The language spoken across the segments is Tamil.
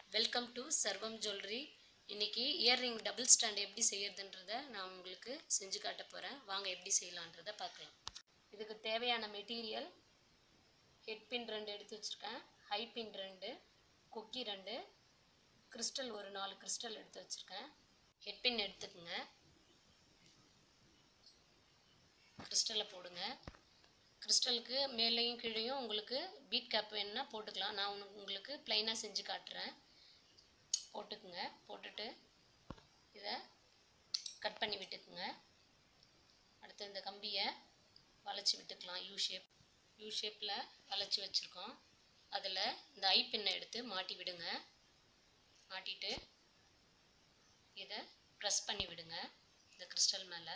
வெல்கம் டு சர்வம் ஜுவல்லரி இன்னைக்கு இயர்ரிங் டபுள் ஸ்டாண்ட் எப்படி செய்யறதுன்றத நான் உங்களுக்கு செஞ்சு காட்ட போகிறேன் வாங்க எப்படி செய்யலான்றதை பார்க்கலாம் இதுக்கு தேவையான மெட்டீரியல் ஹெட் பின் ரெண்டு எடுத்து வச்சுருக்கேன் ஹை பின் ரெண்டு கொக்கி ரெண்டு கிறிஸ்டல் ஒரு நாலு கிறிஸ்டல் எடுத்து வச்சுருக்கேன் ஹெட் பின் எடுத்துக்கோங்க கிறிஸ்டலை போடுங்க கிறிஸ்டலுக்கு மேலேயும் கீழேயும் உங்களுக்கு பீட் கேப் வேணும்னா போட்டுக்கலாம் நான் உனக்கு உங்களுக்கு ப்ளைனாக செஞ்சு காட்டுறேன் போட்டுக்குங்க போட்டுட்டு இதை கட் பண்ணி விட்டுக்குங்க அடுத்து இந்த கம்பியை வளைச்சி விட்டுக்கலாம் யூ ஷேப் யூ ஷேப்பில் வளைச்சி வச்சுருக்கோம் அதில் இந்த ஐ பின்னை எடுத்து மாட்டி விடுங்க மாட்டிட்டு இதை ப்ரெஸ் பண்ணி விடுங்க இந்த கிறிஸ்டல் மேலே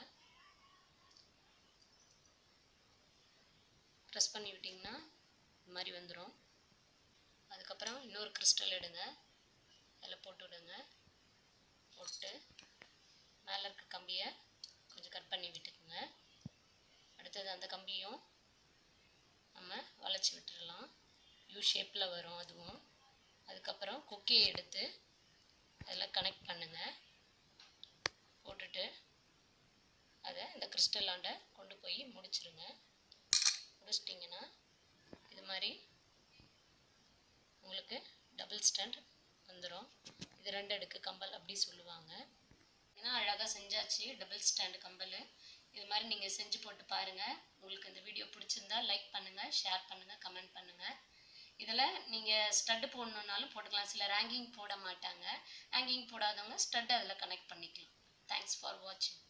ப்ரெஸ் பண்ணி விட்டிங்கன்னா இந்த மாதிரி வந்துடும் அதுக்கப்புறம் இன்னொரு கிறிஸ்டல் எடுங்க அதில் போட்டு விடுங்க போட்டு மேலே இருக்க கம்பியை கொஞ்சம் கட் பண்ணி விட்டுக்குங்க அடுத்தது அந்த கம்பியும் நம்ம வளைச்சி விட்டுடலாம் யூ ஷேப்பில் வரும் அதுவும் அதுக்கப்புறம் கொக்கியை எடுத்து அதில் கனெக்ட் பண்ணுங்கள் போட்டுட்டு அதை இந்த கிறிஸ்டலாண்ட கொண்டு போய் முடிச்சிருங்க முடிச்சிட்டிங்கன்னா இது மாதிரி உங்களுக்கு டபுள் ஸ்டாண்ட் வந்துடும் இது ரெண்டு அடுக்கு கம்பல் அப்படி சொல்லுவாங்க ஏன்னா அழகாக செஞ்சாச்சு டபுள் ஸ்டாண்டு கம்பல் இது மாதிரி நீங்கள் செஞ்சு போட்டு பாருங்கள் உங்களுக்கு இந்த வீடியோ பிடிச்சிருந்தா லைக் பண்ணுங்கள் ஷேர் பண்ணுங்கள் கமெண்ட் பண்ணுங்கள் இதில் நீங்கள் ஸ்டட்டு போடணுன்னாலும் போட்டுக்கலாம் சிலர் ஹேங்கிங் போட மாட்டாங்க ஹேங்கிங் போடாதவங்க ஸ்டட் அதில் கனெக்ட் பண்ணிக்கலாம் தேங்க்ஸ் ஃபார் வாட்சிங்